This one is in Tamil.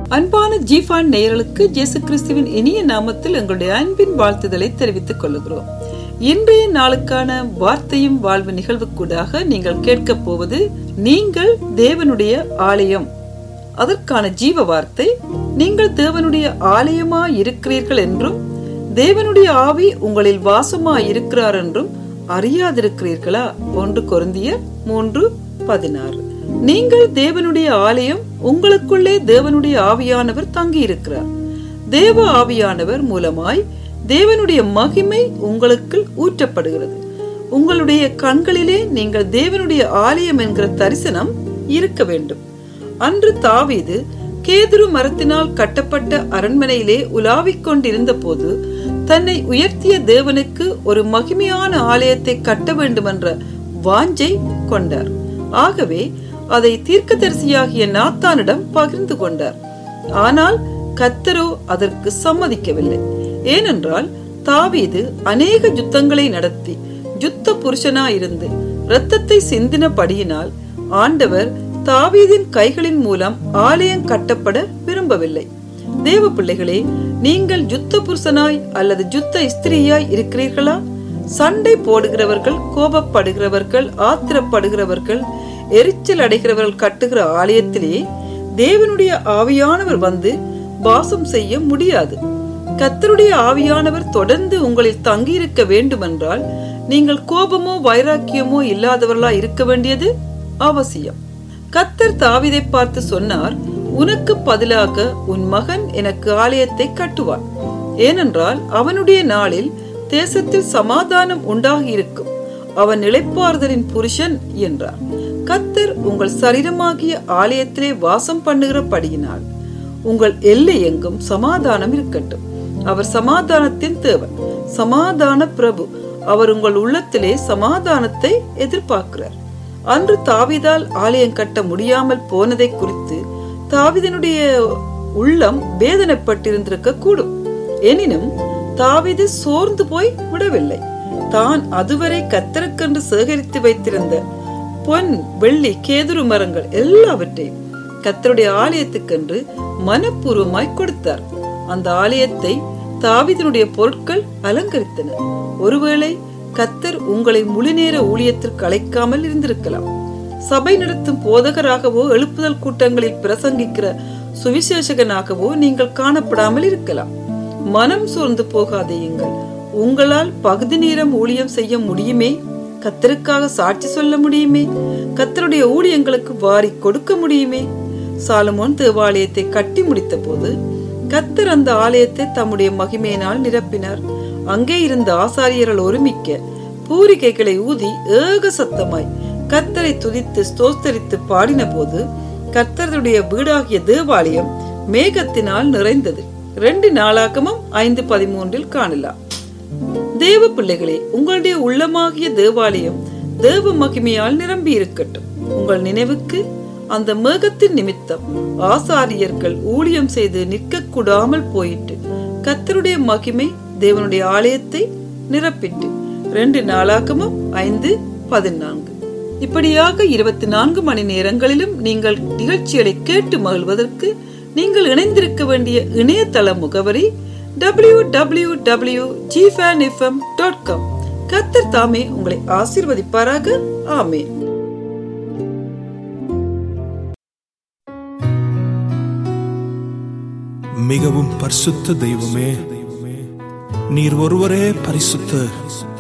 அன்பான ஜீஃபான் நேயர்களுக்கு இயேசு கிறிஸ்துவின் இனிய நாமத்தில் எங்களுடைய அன்பின் வாழ்த்துதலை தெரிவித்துக் கொள்கிறோம் இன்றைய நாளுக்கான வார்த்தையும் வாழ்வு நிகழ்வுக்கூடாக நீங்கள் கேட்கப் போவது நீங்கள் தேவனுடைய ஆலயம் அதற்கான ஜீவ வார்த்தை நீங்கள் தேவனுடைய ஆலயமா இருக்கிறீர்கள் என்றும் தேவனுடைய ஆவி உங்களில் வாசமா இருக்கிறார் என்றும் அறியாதிருக்கிறீர்களா ஒன்று கொருந்திய மூன்று பதினாறு நீங்கள் தேவனுடைய ஆலயம் உங்களுக்குள்ளே தேவனுடைய ஆவியானவர் தங்கி இருக்கிறார் தேவ ஆவியானவர் மூலமாய் தேவனுடைய மகிமை உங்களுக்கு ஊற்றப்படுகிறது உங்களுடைய கண்களிலே நீங்கள் தேவனுடைய ஆலயம் என்கிற தரிசனம் இருக்க வேண்டும் அன்று தாவீது கேதுரு மரத்தினால் கட்டப்பட்ட அரண்மனையிலே உலாவிக் கொண்டிருந்த போது தன்னை உயர்த்திய தேவனுக்கு ஒரு மகிமையான ஆலயத்தை கட்ட வேண்டுமென்ற வாஞ்சை கொண்டார் ஆகவே அதை தீர்க்கதரிசியாகிய நாத்தானிடம் பகிர்ந்து கொண்டார் ஆனால் கத்தரோ அதற்கு சம்மதிக்கவில்லை ஏனென்றால் தாவீது அநேக யுத்தங்களை நடத்தி யுத்த புருஷனாயிருந்து இரத்தத்தை சிந்தினபடியினால் ஆண்டவர் தாவீதின் கைகளின் மூலம் ஆலயம் கட்டப்பட விரும்பவில்லை தேவ பிள்ளைகளே நீங்கள் யுத்த புருஷனாய் அல்லது யுத்த ஸ்திரீயாய் இருக்கிறீர்களா சண்டை போடுகிறவர்கள் கோபப்படுகிறவர்கள் ஆத்திரப்படுகிறவர்கள் எரிச்சல் அடைகிறவர்கள் கட்டுகிற ஆலயத்திலே தேவனுடைய ஆவியானவர் வந்து வாசம் செய்ய முடியாது கத்தருடைய ஆவியானவர் தொடர்ந்து உங்களில் தங்கியிருக்க வேண்டுமென்றால் நீங்கள் கோபமோ வைராக்கியமோ இல்லாதவர்களா இருக்க வேண்டியது அவசியம் கத்தர் தாவிதை பார்த்து சொன்னார் உனக்கு பதிலாக உன் மகன் எனக்கு ஆலயத்தை கட்டுவான் ஏனென்றால் அவனுடைய நாளில் தேசத்தில் சமாதானம் உண்டாகி இருக்கும் அவன் இளைப்பாறுதலின் புருஷன் என்றார் கத்தர் உங்கள் சரீரமாகிய ஆலயத்திலே வாசம் பண்ணுகிறபடியினால் உங்கள் எல்லை எங்கும் சமாதானம் இருக்கட்டும் அவர் சமாதானத்தின் தேவன் சமாதான பிரபு அவர் உங்கள் உள்ளத்திலே சமாதானத்தை எதிர்பார்க்கிறார் அன்று தாவிதால் ஆலயம் கட்ட முடியாமல் போனதை குறித்து தாவிதனுடைய உள்ளம் வேதனைப்பட்டிருந்திருக்க கூடும் எனினும் தாவிது சோர்ந்து போய் விடவில்லை தான் அதுவரை கத்தருக்கென்று சேகரித்து வைத்திருந்த பொன் வெள்ளி கேதுரு மரங்கள் எல்லாவற்றையும் கத்தருடைய ஆலயத்துக்கென்று மனப்பூர்வமாய் கொடுத்தார் அந்த ஆலயத்தை தாவிதனுடைய பொருட்கள் அலங்கரித்தன ஒருவேளை கத்தர் உங்களை முழுநேர ஊழியத்திற்கு அழைக்காமல் இருந்திருக்கலாம் சபை நடத்தும் போதகராகவோ எழுப்புதல் கூட்டங்களில் பிரசங்கிக்கிற சுவிசேஷகனாகவோ நீங்கள் காணப்படாமல் இருக்கலாம் மனம் சோர்ந்து போகாதேயுங்கள் உங்களால் பகுதி நேரம் ஊழியம் செய்ய முடியுமே கத்தருக்காக சாட்சி சொல்ல முடியுமே கத்தருடைய ஊழியங்களுக்கு வாரி கொடுக்க முடியுமே சாலமோன் தேவாலயத்தை கட்டி முடித்த போது கத்தர் அந்த ஆலயத்தை தம்முடைய மகிமையினால் நிரப்பினார் அங்கே இருந்த ஆசாரியர்கள் ஒருமிக்க பூரிகைகளை ஊதி ஏக சத்தமாய் கத்தரை துதித்து ஸ்தோத்தரித்து பாடின போது கத்தருடைய வீடாகிய தேவாலயம் மேகத்தினால் நிறைந்தது ரெண்டு நாளாகமும் ஐந்து பதிமூன்றில் காணலாம் தேவ பிள்ளைகளே உங்களுடைய உள்ளமாகிய தேவாலயம் தேவ மகிமையால் நிரம்பி இருக்கட்டும் உங்கள் நினைவுக்கு அந்த மேகத்தின் நிமித்தம் ஆசாரியர்கள் ஊழியம் செய்து நிற்க கூடாமல் போயிட்டு கத்தருடைய மகிமை தேவனுடைய ஆலயத்தை நிரப்பிட்டு ரெண்டு நாளாகமும் ஐந்து பதினான்கு இப்படியாக இருபத்தி நான்கு மணி நேரங்களிலும் நீங்கள் நிகழ்ச்சிகளை கேட்டு மகிழ்வதற்கு நீங்கள் இணைந்திருக்க வேண்டிய இணையதள முகவரி டபிள்யூ டபிள்யூ டபிள்யூ ஜிஃபேன் எஃப்எம் டாட் காம் கத்தர் தாமே உங்களை ஆசீர்வதிப்பாராக ஆமே மிகவும் பரிசுத்த தெய்வமே நீர் ஒருவரே பரிசுத்தர்